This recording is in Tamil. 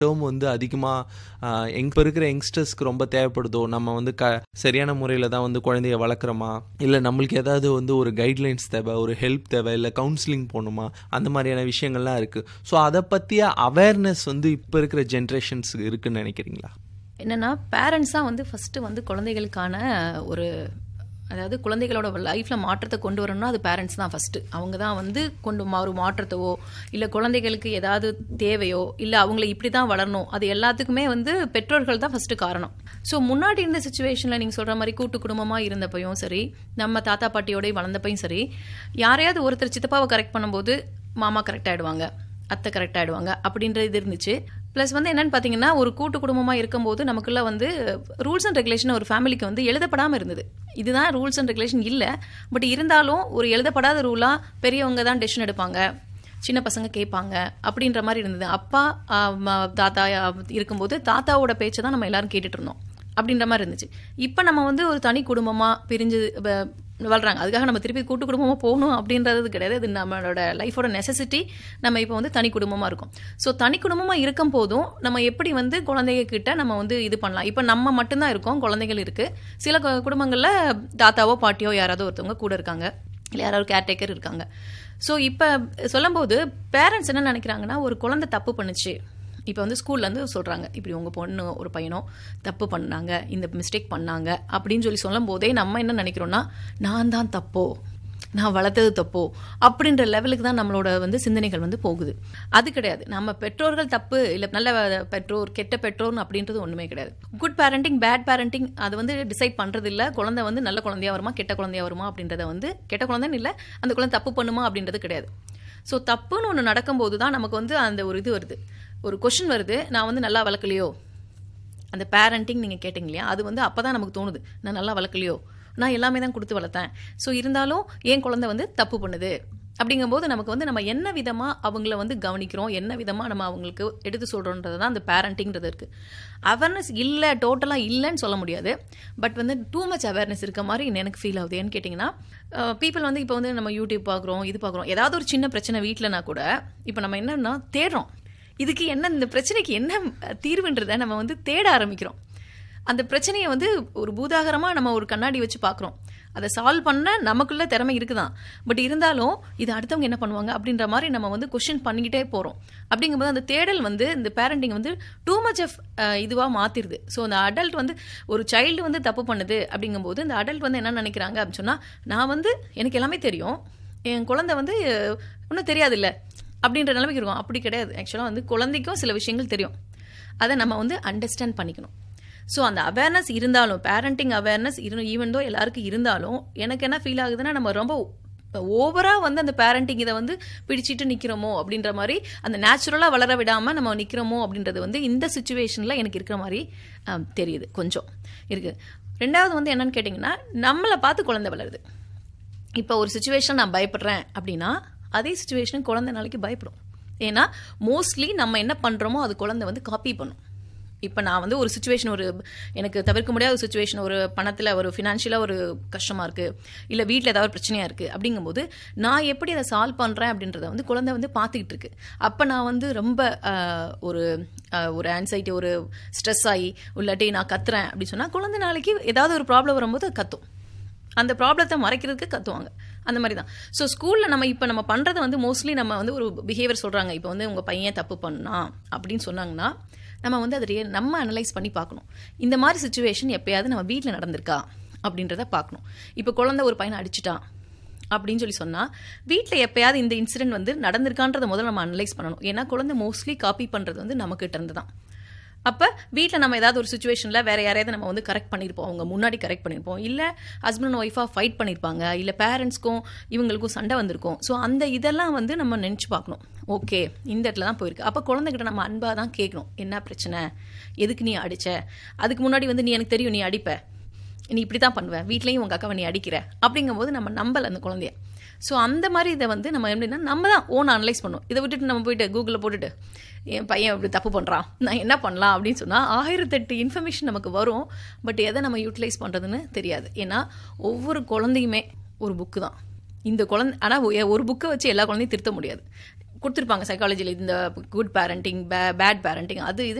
டேர்ம் வந்து அதிகமாக எங் இப்போ இருக்கிற யங்ஸ்டர்ஸ்க்கு ரொம்ப தேவைப்படுதோ நம்ம வந்து க சரியான முறையில் தான் வந்து குழந்தைய வளர்க்குறோமா இல்லை நம்மளுக்கு ஏதாவது வந்து ஒரு கைட்லைன்ஸ் தேவை ஒரு ஹெல்ப் தேவை இல்லை கவுன்சிலிங் போகணுமா அந்த மாதிரியான விஷயங்கள்லாம் இருக்குது ஸோ அதை பற்றிய அவேர்னஸ் வந்து இப்போ இருக்கிற ஜென்ரேஷன்ஸுக்கு இருக்குன்னு நினைக்கிறீங்களா என்னன்னா பேரண்ட்ஸ் தான் வந்து ஃபர்ஸ்ட் வந்து குழந்தைகளுக்கான ஒரு அதாவது குழந்தைகளோட லைஃப்ல மாற்றத்தை கொண்டு வரணும்னா அது பேரண்ட்ஸ் தான் ஃபர்ஸ்ட் அவங்க தான் வந்து கொண்டு மா- ஒரு மாற்றத்தவோ இல்ல குழந்தைகளுக்கு ஏதாவது தேவையோ இல்ல அவங்கள இப்படி தான் வளரணும் அது எல்லாத்துக்குமே வந்து பெற்றோர்கள் தான் ஃபர்ஸ்ட் காரணம் ஸோ முன்னாடி இருந்த சுச்சுவேஷன்ல நீங்க சொல்ற மாதிரி கூட்டு குடும்பமா இருந்தப்பையும் சரி நம்ம தாத்தா பாட்டியோடய வளர்ந்தப்பையும் சரி யாரையாவது ஒருத்தர் சித்தப்பாவை கரெக்ட் பண்ணும்போது மாமா கரெக்ட் ஆயிடுவாங்க அத்தை கரெக்ட் ஆயிடுவாங்க அப்படின்ற இது இருந்துச்சு ப்ளஸ் வந்து என்னன்னு பார்த்தீங்கன்னா ஒரு கூட்டு குடும்பமாக இருக்கும்போது நமக்குள்ள வந்து ரூல்ஸ் அண்ட் ரெகுலேஷன் ஒரு ஃபேமிலிக்கு வந்து எழுதப்படாமல் இருந்தது இதுதான் ரூல்ஸ் அண்ட் ரெகுலேஷன் இல்லை பட் இருந்தாலும் ஒரு எழுதப்படாத ரூலாக பெரியவங்க தான் டெசிஷன் எடுப்பாங்க சின்ன பசங்க கேட்பாங்க அப்படின்ற மாதிரி இருந்தது அப்பா ஆ, ம- தாத்தா ஆ, இருக்கும்போது தாத்தாவோட பேச்சை தான் நம்ம எல்லாரும் கேட்டுட்டு இருந்தோம் அப்படின்ற மாதிரி இருந்துச்சு இப்போ நம்ம வந்து ஒரு தனி குடும்பமாக பிரிஞ்சு வ- வளர்றாங்க அதுக்காக நம்ம திருப்பி கூட்டு குடும்பமாக போகணும் அப்படின்றது கிடையாது இது நம்மளோட லைஃபோட நெசசிட்டி நம்ம இப்போ வந்து தனி குடும்பமாக இருக்கும் ஸோ தனி குடும்பமாக இருக்கும் போதும் நம்ம எப்படி வந்து குழந்தைங்க கிட்ட நம்ம வந்து இது பண்ணலாம் இப்போ நம்ம மட்டும்தான் இருக்கோம் குழந்தைகள் இருக்கு சில கு- குடும்பங்கள்ல தாத்தாவோ பாட்டியோ யாராவது ஒருத்தவங்க கூட இருக்காங்க இல்லை யாராவது கேர்டேக்கர் இருக்காங்க ஸோ இப்போ சொல்லும்போது பேரண்ட்ஸ் என்ன நினைக்கிறாங்கன்னா ஒரு குழந்தை தப்பு பண்ணுச்சு இப்போ வந்து ஸ்கூல்லேருந்து சொல்கிறாங்க இப்படி உங்கள் பொண்ணு ஒரு பையனோ தப்பு பண்ணாங்க இந்த மிஸ்டேக் பண்ணாங்க அப்படின்னு சொல்லி சொல்லும் போதே நம்ம என்ன நினைக்கிறோம்னா நான் தான் தப்போ நான் வளர்த்தது தப்போ அப்படின்ற லெவலுக்கு தான் நம்மளோட வந்து சிந்தனைகள் வந்து போகுது அது கிடையாது நம்ம பெற்றோர்கள் தப்பு இல்லை நல்ல பெற்றோர் கெட்ட பெற்றோர்னு அப்படின்றது ஒன்றுமே கிடையாது குட் பேரண்டிங் பேட் பேரண்டிங் அது வந்து டிசைட் பண்ணுறது இல்லை குழந்தை வந்து நல்ல குழந்தையா வருமா கெட்ட குழந்தையா வருமா அப்படின்றத வந்து கெட்ட குழந்தைன்னு இல்லை அந்த குழந்தை தப்பு பண்ணுமா அப்படின்றது கிடையாது ஸோ தப்புன்னு ஒன்று நடக்கும்போது தான் நமக்கு வந்து அந்த ஒரு இது வருது ஒரு கொஷின் வருது நான் வந்து நல்லா வளர்க்கலையோ அந்த பேரண்டிங் நீங்கள் கேட்டிங்க இல்லையா அது வந்து அப்போ தான் நமக்கு தோணுது நான் நல்லா வளர்க்கலையோ நான் எல்லாமே தான் கொடுத்து வளர்த்தேன் ஸோ இருந்தாலும் என் குழந்தை வந்து தப்பு பண்ணுது அப்படிங்கும்போது நமக்கு வந்து நம்ம என்ன விதமாக அவங்கள வந்து கவனிக்கிறோம் என்ன விதமாக நம்ம அவங்களுக்கு எடுத்து சொல்கிறோன்றது தான் அந்த பேரண்டிங்கிறது இருக்குது அவேர்னஸ் இல்லை டோட்டலாக இல்லைன்னு சொல்ல முடியாது பட் வந்து டூ மச் அவேர்னஸ் இருக்க மாதிரி எனக்கு ஃபீல் ஆகுது ஏன்னு கேட்டிங்கன்னா பீப்புள் வந்து இப்போ வந்து நம்ம யூடியூப் பார்க்குறோம் இது பார்க்குறோம் ஏதாவது ஒரு சின்ன பிரச்சனை வீட்டிலனா கூட இப்போ நம்ம என்னன்னா தேடுறோம் இதுக்கு என்ன இந்த பிரச்சனைக்கு என்ன தீர்வுன்றதை நம்ம வந்து தேட ஆரம்பிக்கிறோம் அந்த பிரச்சனையை வந்து ஒரு பூதாகரமாக நம்ம ஒரு கண்ணாடி வச்சு பார்க்குறோம் அதை சால்வ் பண்ண நமக்குள்ள திறமை இருக்குதான் பட் இருந்தாலும் இது அடுத்தவங்க என்ன பண்ணுவாங்க அப்படின்ற மாதிரி நம்ம வந்து கொஷின் பண்ணிக்கிட்டே போகிறோம் அப்படிங்கும்போது அந்த தேடல் வந்து இந்த பேரண்டிங் வந்து டூ மச் ஆஃப் இதுவாக மாற்றிடுது ஸோ அந்த அடல்ட் வந்து ஒரு சைல்டு வந்து தப்பு பண்ணுது அப்படிங்கும்போது இந்த அடல்ட் வந்து என்ன நினைக்கிறாங்க அப்படின்னு சொன்னால் நான் வந்து எனக்கு எல்லாமே தெரியும் என் குழந்தை வந்து அஹ், ஒன்றும் தெரியாதுல்ல அப்படின்ற நிலைமைக்கு இருக்கும் அப்படி கிடையாது ஆக்சுவலாக வந்து குழந்தைக்கும் சில விஷயங்கள் தெரியும் அதை நம்ம வந்து அண்டர்ஸ்டாண்ட் பண்ணிக்கணும் ஸோ அந்த அவேர்னஸ் இருந்தாலும் பேரண்டிங் அவேர்னஸ் இரு ஈவன் தோ எல்லாருக்கும் இருந்தாலும் எனக்கு என்ன ஃபீல் ஆகுதுன்னா நம்ம ரொம்ப ஓவரா வந்து அந்த பேரண்டிங் இதை வந்து பிடிச்சிட்டு நிக்கிறோமோ அப்படின்ற மாதிரி அந்த நேச்சுரலா வளர விடாம நம்ம நிக்கிறோமோ அப்படின்றது வந்து இந்த சுச்சுவேஷன்ல எனக்கு இருக்கிற மாதிரி ஆம், தெரியுது கொஞ்சம் இருக்கு ரெண்டாவது வந்து என்னன்னு கேட்டிங்கன்னா நம்மளை பார்த்து குழந்தை வளருது இப்போ ஒரு சுச்சுவேஷன் நான் பயப்படுறேன் அப்படின்னா அதே சுச்சுவேஷன் குழந்தை நாளைக்கு பயப்படும் ஏன்னா மோஸ்ட்லி நம்ம என்ன பண்ணுறோமோ அது குழந்தை வந்து காப்பி பண்ணும் இப்போ நான் வந்து ஒரு சுச்சுவேஷன் ஒரு எனக்கு தவிர்க்க முடியாத ஒரு சுச்சுவேஷன் ஒரு பணத்தில் ஒரு ஃபினான்ஷியலாக ஒரு கஷ்டமாக இருக்குது இல்லை வீட்டில் ஏதாவது ஒரு பிரச்சனையாக இருக்குது அப்படிங்கும்போது நான் எப்படி அதை சால்வ் பண்ணுறேன் அப்படின்றத வந்து குழந்தை வந்து பார்த்துக்கிட்டு இருக்கு அப்போ நான் வந்து ரொம்ப ஆஹ், ஒரு ஆஹ், ஒரு ஆன்சைட்டி ஒரு ஸ்ட்ரெஸ் ஆகி இல்லாட்டி நான் கத்துறேன் அப்படின்னு சொன்னால் குழந்தை நாளைக்கு ஏதாவது ஒரு ப்ராப்ளம் வரும்போது அது கத்தும் அந்த ப்ராப்ளத்தை மறைக்கிறதுக்கு கத்துவாங்க அந்த மாதிரி தான் ஸோ ஸ்கூலில் நம்ம இப்போ நம்ம பண்ணுறத வந்து மோஸ்ட்லி நம்ம வந்து ஒரு பிஹேவியர் சொல்கிறாங்க இப்போ வந்து உங்கள் பையன் தப்பு பண்ணான் அப்படின்னு சொன்னாங்கன்னா நம்ம வந்து அதை ரியல் நம்ம அனலைஸ் பண்ணி பார்க்கணும் இந்த மாதிரி சுச்சுவேஷன் எப்பயாவது நம்ம வீட்டில் நடந்திருக்கா அப்படின்றத பார்க்கணும் இப்போ குழந்தை ஒரு பையனை அடிச்சிட்டான் அப்படின்னு சொல்லி சொன்னால் வீட்டில் எப்பயாவது இந்த இன்சிடென்ட் வந்து நடந்திருக்கான்றத முதல்ல நம்ம அனலைஸ் பண்ணணும் ஏன்னா குழந்தை மோஸ்ட்லி காப்பி பண்ணுறது வந்து நமக்கிட்ட இருந்து தான் அப்போ வீட்டில் நம்ம ஏதாவது ஒரு சுச்சுவேஷனில் வேற யாரையாவது நம்ம வந்து கரெக்ட் பண்ணியிருப்போம் அவங்க முன்னாடி கரெக்ட் பண்ணியிருப்போம் இல்லை ஹஸ்பண்ட் அண்ட் ஒய்ஃபாக ஃபைட் பண்ணியிருப்பாங்க இல்லை பேரண்ட்ஸ்க்கும் இவங்களுக்கும் சண்டை வந்திருக்கும் ஸோ அந்த இதெல்லாம் வந்து நம்ம நினச்சி பார்க்கணும் ஓகே இந்த இடத்துல தான் போயிருக்கு அப்போ குழந்தைகிட்ட நம்ம அன்பாக தான் கேட்கணும் என்ன பிரச்சனை எதுக்கு நீ அடிச்ச அதுக்கு முன்னாடி வந்து நீ எனக்கு தெரியும் நீ அடிப்ப நீ இப்படி தான் பண்ணுவ வீட்லேயும் உங்கள் அக்காவை நீ அடிக்கிற அப்படிங்கும்போது நம்ம நம்பல அந்த குழந்தைய ஸோ அந்த மாதிரி இதை வந்து நம்ம எப்படின்னா நம்ம தான் ஓன் அனலைஸ் பண்ணுவோம் இதை விட்டுட்டு நம்ம போயிட்டு கூகுளில் போட்டுட்டு என் பையன் இப்படி தப்பு பண்ணுறான் நான் என்ன பண்ணலாம் அப்படின்னு சொன்னால் ஆயிரத்தெட்டு இன்ஃபர்மேஷன் நமக்கு வரும் பட் எதை நம்ம யூட்டிலைஸ் பண்ணுறதுன்னு தெரியாது ஏன்னா ஒவ்வொரு குழந்தையுமே ஒரு புக்கு தான் இந்த குழந்தை ஆனால் ஒரு புக்கை வச்சு எல்லா குழந்தையும் திருத்த முடியாது கொடுத்துருப்பாங்க சைக்காலஜியில் இந்த குட் பேரண்டிங் பேட் பேரண்டிங் அது இது